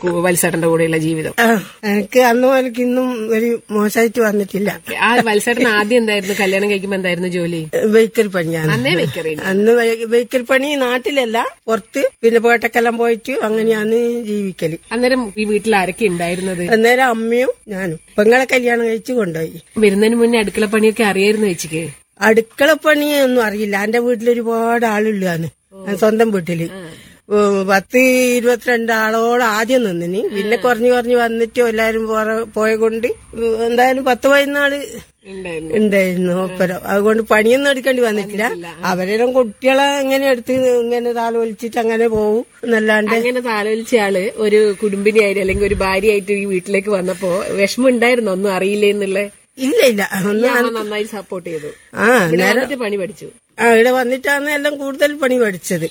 കു- വത്സേട്ടന്റെ കൂടെയുള്ള ജീവിതം ആ, എനിക്ക് അന്ന് മുതൽക്ക് ഇന്നും ഒരു മോശമായിട്ട് വന്നിട്ടില്ല ആ വത്സേട്ടൻ ആദ്യം എന്തായിരുന്നു കല്യാണം കഴിക്കുമ്പോ എന്തായിരുന്നു ജോലി വെഹിക്കൽ പണിയാണ് അന്നേ വെക്കറി അന്ന് വെ- വെഹിക്കൽ പണി നാട്ടിലല്ല പുറത്ത് പിന്നെ പേട്ടക്കെല്ലാം പോയിട്ട് അങ്ങനെയാണ് ജീവിക്കല് അന്നേരം ഈ വീട്ടിൽ ആരൊക്കെ ഉണ്ടായിരുന്നത് അന്നേരം അമ്മയും ഞാനും പെങ്ങളെ കല്യാണം കഴിച്ച് കൊണ്ടുപോയി വരുന്നതിന് മുന്നേ അടുക്കള പണിയൊക്കെ അറിയായിരുന്നു വെച്ചിക്ക് അടുക്കള പണിയൊന്നും അറിയില്ല എന്റെ വീട്ടിൽ ഒരുപാട് ആളുള്ളതാണ് സ്വന്തം വീട്ടില് ഉം, പത്ത് ഇരുപത്തിരണ്ട് ആളോളം ആദ്യം നിന്നിന് പിന്നെ കുറഞ്ഞു കുറഞ്ഞു വന്നിട്ട് എല്ലാരും പോറ- പോയ കൊണ്ട് എന്തായാലും പത്ത് പതിനാള് ഉണ്ടായിരുന്നു ഉണ്ടായിരുന്നു ഒപ്പരം അതുകൊണ്ട് പണിയൊന്നും എടുക്കേണ്ടി വന്നിട്ടില്ല അവരെല്ലാം കുട്ടികളെ ഇങ്ങനെ എടുത്ത് ഇങ്ങനെ താലോലിച്ചിട്ട് അങ്ങനെ പോകും എന്നല്ലാണ്ട് അങ്ങനെ താലോലിച്ച ആള് ഒരു കുടുംബിനിയായിട്ട് അല്ലെങ്കിൽ ഒരു ഭാര്യയായിട്ട് ഈ വീട്ടിലേക്ക് വന്നപ്പോ വിഷമം ഉണ്ടായിരുന്നു ഒന്നും അറിയില്ലേ എന്നുള്ള ഇല്ല ഇല്ല ഒന്ന് അമ്മ നന്നായി സപ്പോർട്ട് ചെയ്തു ആ ഇവിടെ വന്നിട്ട് പണി പഠിച്ചു ആ, ഇവിടെ വന്നിട്ടാണ് എല്ലാം കൂടുതൽ പണി പഠിച്ചത്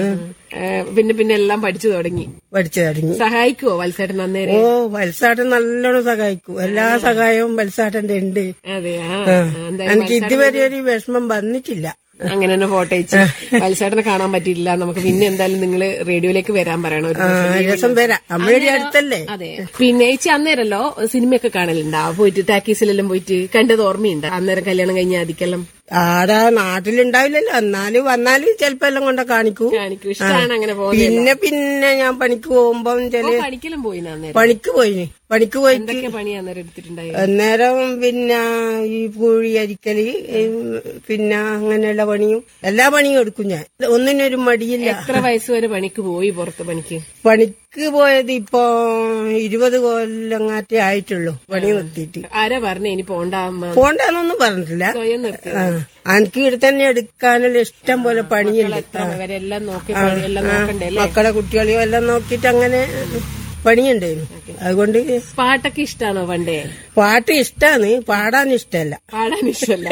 ഏ, പിന്നെ പിന്നെ എല്ലാം പഠിച്ചു തുടങ്ങി പഠിച്ചു തുടങ്ങി സഹായിക്കുവോ വത്സേട്ടൻ അന്നേരം ഓ വത്സാട്ടൻ നല്ലോണം സഹായിക്കും എല്ലാ സഹായവും വത്സാട്ടന്റെ ഉണ്ട് അതെ ആ ആ. എന്തായാലും എനിക്ക് ഇതുവരെ ഒരു വിഷമം വന്നിട്ടില്ല അങ്ങനെ തന്നെ ഫോട്ടോ അയച്ച് വത്സേട്ടനെ കാണാൻ പറ്റിയില്ല നമുക്ക് പിന്നെ എന്തായാലും നിങ്ങൾ റേഡിയോയിലേക്ക് വരാൻ പറയണം ഒരു ആ, ദിവസം. രസം വരാം നമ്മളുടെ അടുത്തല്ലേ അതെ പിന്നെ ചേച്ചി അന്നേരല്ലോ സിനിമയൊക്കെ കാണലുണ്ടാ പോയിട്ട് ടാക്കീസിലെല്ലാം പോയിട്ട് കണ്ടത് ഓർമ്മയുണ്ട് അന്നേരം കല്യാണം കഴിഞ്ഞ ആദിക്കെല്ലാം ആടാ നാട്ടിലുണ്ടാവില്ലല്ലോ എന്നാലും വന്നാലും ചിലപ്പോ എല്ലാം കൊണ്ട കാണിക്കൂ കാണിക്കും ഇഷ്ടമാണ് അങ്ങനെ പോകുന്നത് പിന്നെ പിന്നെ ഞാൻ പണിക്ക് പോകുമ്പം ചില പണിക്കലും പോയി അന്നേരം പണിക്ക് പോയിന് പണിക്ക് പോയിട്ട് എന്തൊക്കെ പണി അന്നേരം എടുത്തിട്ടുണ്ടായി അന്നേരം പിന്നെ ഈ പൂഴി അരിക്കല് ഈ പിന്നെ അങ്ങനെയുള്ള പണിയും എല്ലാ പണിയും എടുക്കും ഞാൻ ഒന്നിനൊരു മടിയില്ല എത്ര വയസ്സ് വരെ പണിക്ക് പോയി പുറത്ത് പണിക്ക് പണിക്ക് പോയത് ഇപ്പൊ ഇരുപത് കൊല്ലങ്ങാറ്റേ ആയിട്ടുള്ളൂ പണി നിർത്തിയിട്ട് ആരാ പറഞ്ഞേ ഇനി പോണ്ട അമ്മ പോണ്ടെന്നൊന്നും പറഞ്ഞിട്ടില്ല സ്വയം നിർത്തി ആ എനിക്ക് ഇവിടെ തന്നെ എടുക്കാനുള്ള ഇഷ്ടം പോലെ പണിയുണ്ട് എത്ര വരെല്ലാം നോക്കി പണിയെല്ലാം നോക്കണ്ടേ അല്ലേ മക്കളെ കുട്ടികളെയും എല്ലാം നോക്കിയിട്ട് അങ്ങനെ പണിയുണ്ടായിരുന്നു അതുകൊണ്ട് പാട്ടൊക്കെ ഇഷ്ടാണോ പണ്ടേ പാട്ട് ഇഷ്ടാണ് പാടാൻ ഇഷ്ടമല്ല പാടാൻ ഇഷ്ടമല്ല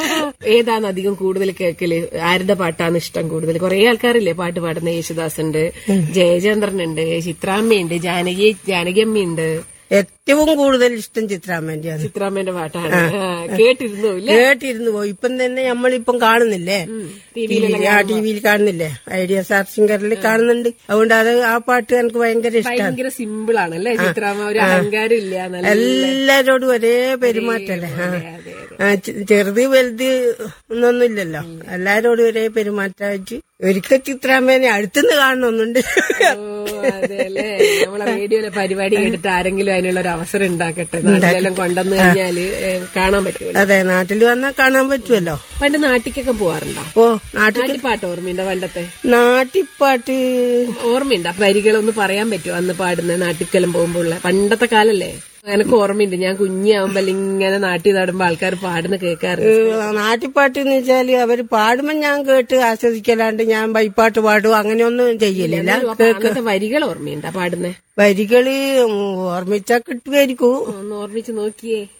ഏതാണ് അധികം കൂടുതൽ കേൾക്കല് ആരുടെ പാട്ടാണ് ഇഷ്ടം കൂടുതൽ കുറെ ആൾക്കാരില്ലേ പാട്ട് പാടുന്ന യേശുദാസുണ്ട് ജയചന്ദ്രനുണ്ട് ചിത്രാമ്മയുണ്ട് ജാനകി ജാനകിയമ്മയുണ്ട് ഏറ്റവും കൂടുതൽ ഇഷ്ടം ചിത്രാമ്മന്റെയാണ് ചിത്രാമ്മന്റെ പാട്ടാണ് ആ, കേട്ടിരുന്നു ഇല്ലേ കേട്ടിരുന്നു പോയി ഇപ്പം തന്നെ നമ്മളിപ്പം കാണുന്നില്ലേ ആ ടി വിയിൽ കാണുന്നില്ലേ ഐഡിയ സ്റ്റാർ സിംഗറിൽ കാണുന്നുണ്ട് അതുകൊണ്ട് അത് ആ പാട്ട് എനിക്ക് ഭയങ്കര ഇഷ്ടമാണ് ഭയങ്കര സിമ്പിൾ ആണ് അല്ലേ ചിത്രാമ്മ ഒരു അഹങ്കാരം ഇല്ല നല്ല എല്ലാരോടും ഒരേ പെരുമാറ്റല്ലേ ആ. ആ, ചെ- ചെറുത് വലുത് എന്നൊന്നുമില്ലല്ലോ എല്ലാരോടും ഒരേ പെരുമാറ്റമായിട്ട് ഒരിക്കൽ ചിത്രാമ്മേനെ അടുത്തുനിന്ന് കാണണമെന്നുണ്ട് ഓ, അതെല്ലേ നമ്മളെ റേഡിയോയിലെ പരിപാടി കേട്ടിട്ട് ആരെങ്കിലും അതിനുള്ള ഒരു അവസരം ഉണ്ടാക്കട്ടെ നാട്ടിലെല്ലാം കൊണ്ടുവന്നു കഴിഞ്ഞാല് ഏ, കാണാൻ പറ്റുമല്ലോ അതെ നാട്ടിൽ വന്നാൽ കാണാൻ പറ്റുമല്ലോ പണ്ട് നാട്ടിക്കൊക്കെ പോവാറുണ്ടോ ഓ നാട്ടിൽ നാട്ടിപ്പാട്ട് ഓർമ്മയുണ്ടോ പണ്ടത്തെ നാട്ടിപ്പാട്ട് ഓർമ്മയുണ്ട് വരികളൊന്ന് പറയാൻ പറ്റുമോ അന്ന് പാടുന്ന നാട്ടിക്കെല്ലാം പോകുമ്പോൾ ഉള്ള പണ്ടത്തെ കാലല്ലേ എനക്ക് ഓർമ്മയുണ്ട് ഞാൻ കുഞ്ഞാവുമ്പോ ഇങ്ങനെ നാട്ടിൽ നടുമ്പോ ആൾക്കാർ പാടുന്ന കേൾക്കാറുണ്ട് ഏഹ് നാട്ടിപ്പാട്ട് എന്ന് വെച്ചാല് അവര് പാടുമ്പോ ഞാൻ കേട്ട് ആസ്വദിക്കലാണ്ട് ഞാൻ ബൈപ്പാട്ട് പാടും അങ്ങനെയൊന്നും ചെയ്യലില്ല അപ്പൊ അന്നത്തെ വരികൾ ഓർമ്മയുണ്ടോ പാടുന്നേ വരികള് ഓർമ്മിച്ചാ കിട്ടുമായിരിക്കും ഒന്ന് ഓർമ്മിച്ച് നോക്കിയേ